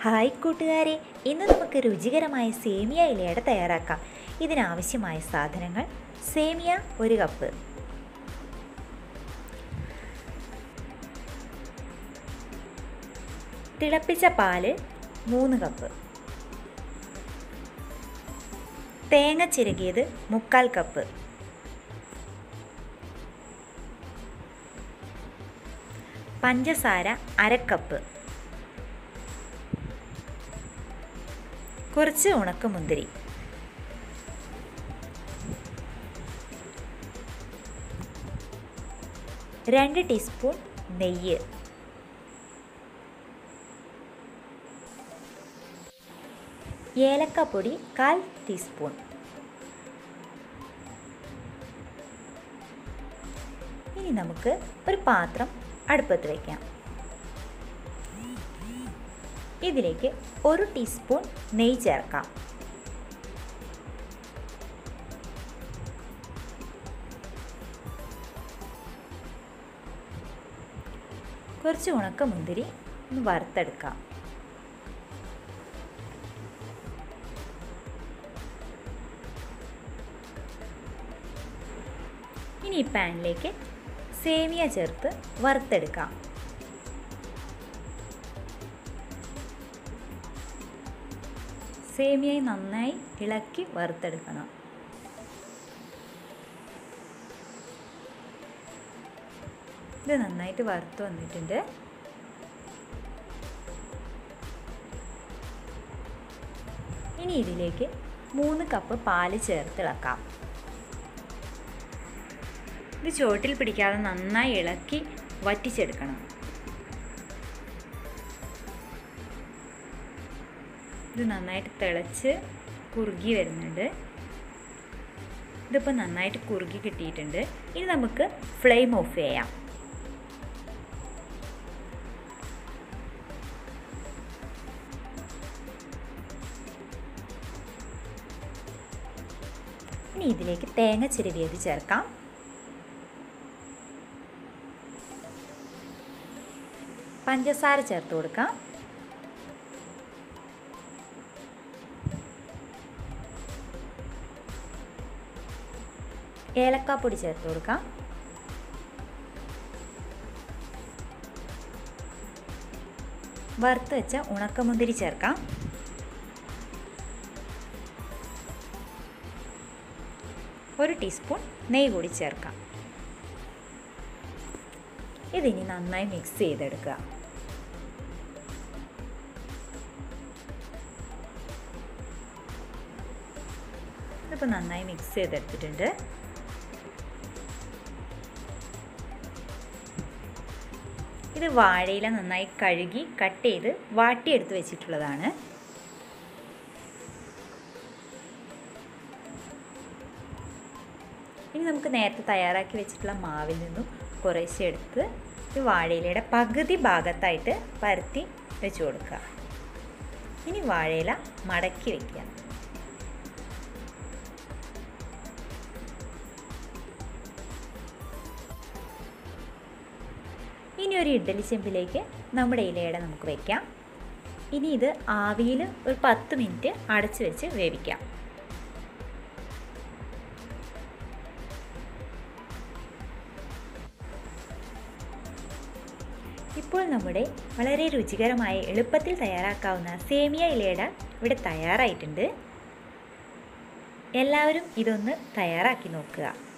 hi കൂട്ടുകാരെ ഇന്ന് നമുക്ക് രുചികരമായ സേമിയ ഇലയട തയ്യാറാക്കാം ഇതിനാവശ്യമായ സാധനങ്ങൾ സേമിയ ഒരു കപ്പ് തിളപ്പിച്ച പാല് മൂന്ന് കപ്പ് തേങ്ങ ചിരകിയത് മുക്കാൽ കപ്പ് പഞ്ചസാര അരക്കപ്പ് കുറച്ച് ഉണക്കമുന്തിരി രണ്ട് ടീസ്പൂൺ നെയ്യ് ഏലക്കപ്പൊടി കാൽ ടീസ്പൂൺ ഇനി നമുക്ക് ഒരു പാത്രം അടുപ്പത്ത് വയ്ക്കാം ഇതിലേക്ക് ഒരു ടീസ്പൂൺ നെയ്യ് ചേർക്കാം കുറച്ച് ഉണക്കമുന്തിരി ഒന്ന് വറുത്തെടുക്കാം ഇനി ഈ പാനിലേക്ക് സേമിയ ചേർത്ത് വറുത്തെടുക്കാം സേമിയ നന്നായി ഇളക്കി വറുത്തെടുക്കണം ഇത് നന്നായിട്ട് വറുത്ത് വന്നിട്ടുണ്ട് ഇനി ഇതിലേക്ക് മൂന്ന് കപ്പ് പാല് ചേർത്തിളക്കാം ഇത് ചുവട്ടിൽ പിടിക്കാതെ നന്നായി ഇളക്കി വറ്റിച്ചെടുക്കണം ഇത് നന്നായിട്ട് തിളച്ച് കുറുകി വരുന്നുണ്ട് ഇതിപ്പോൾ നന്നായിട്ട് കുറുകി കിട്ടിയിട്ടുണ്ട് ഇനി നമുക്ക് ഫ്ലെയിം ഓഫ് ചെയ്യാം ഇനി ഇതിലേക്ക് തേങ്ങ ചിരവിയത് ചേർക്കാം പഞ്ചസാര ചേർത്ത് കൊടുക്കാം ഏലക്കാപ്പൊടി ചേർത്ത് കൊടുക്കാം വറുത്ത് വെച്ച ഉണക്കമുന്തിരി ചേർക്കാം ഒരു ടീസ്പൂൺ നെയ്യ് കൂടി ചേർക്കാം ഇതിനി നന്നായി മിക്സ് ചെയ്തെടുക്കുക ഇതിപ്പോൾ നന്നായി മിക്സ് ചെയ്തെടുത്തിട്ടുണ്ട് ഇത് വാഴയില നന്നായി കഴുകി കട്ട് ചെയ്ത് വാട്ടിയെടുത്ത് വെച്ചിട്ടുള്ളതാണ് ഇനി നമുക്ക് നേരത്തെ തയ്യാറാക്കി വെച്ചിട്ടുള്ള മാവിൽ നിന്നും കുറേശ്ശെ എടുത്ത് ഈ വാഴയിലയുടെ പകുതി ഭാഗത്തായിട്ട് പരത്തി വെച്ച് കൊടുക്കുക ഇനി വാഴയില മടക്കി വയ്ക്കുക ഇനി ഒരു ഇഡ്ഡലി ചെമ്പിലേക്ക് നമ്മുടെ ഇലയുടെ നമുക്ക് വയ്ക്കാം ഇനി ഇത് ആവിയിൽ ഒരു പത്ത് മിനിറ്റ് അടച്ചു വെച്ച് വേവിക്കാം ഇപ്പോൾ നമ്മുടെ വളരെ രുചികരമായ എളുപ്പത്തിൽ തയ്യാറാക്കാവുന്ന സേമിയ ഇലയുടെ ഇവിടെ തയ്യാറായിട്ടുണ്ട് എല്ലാവരും ഇതൊന്ന് തയ്യാറാക്കി നോക്കുക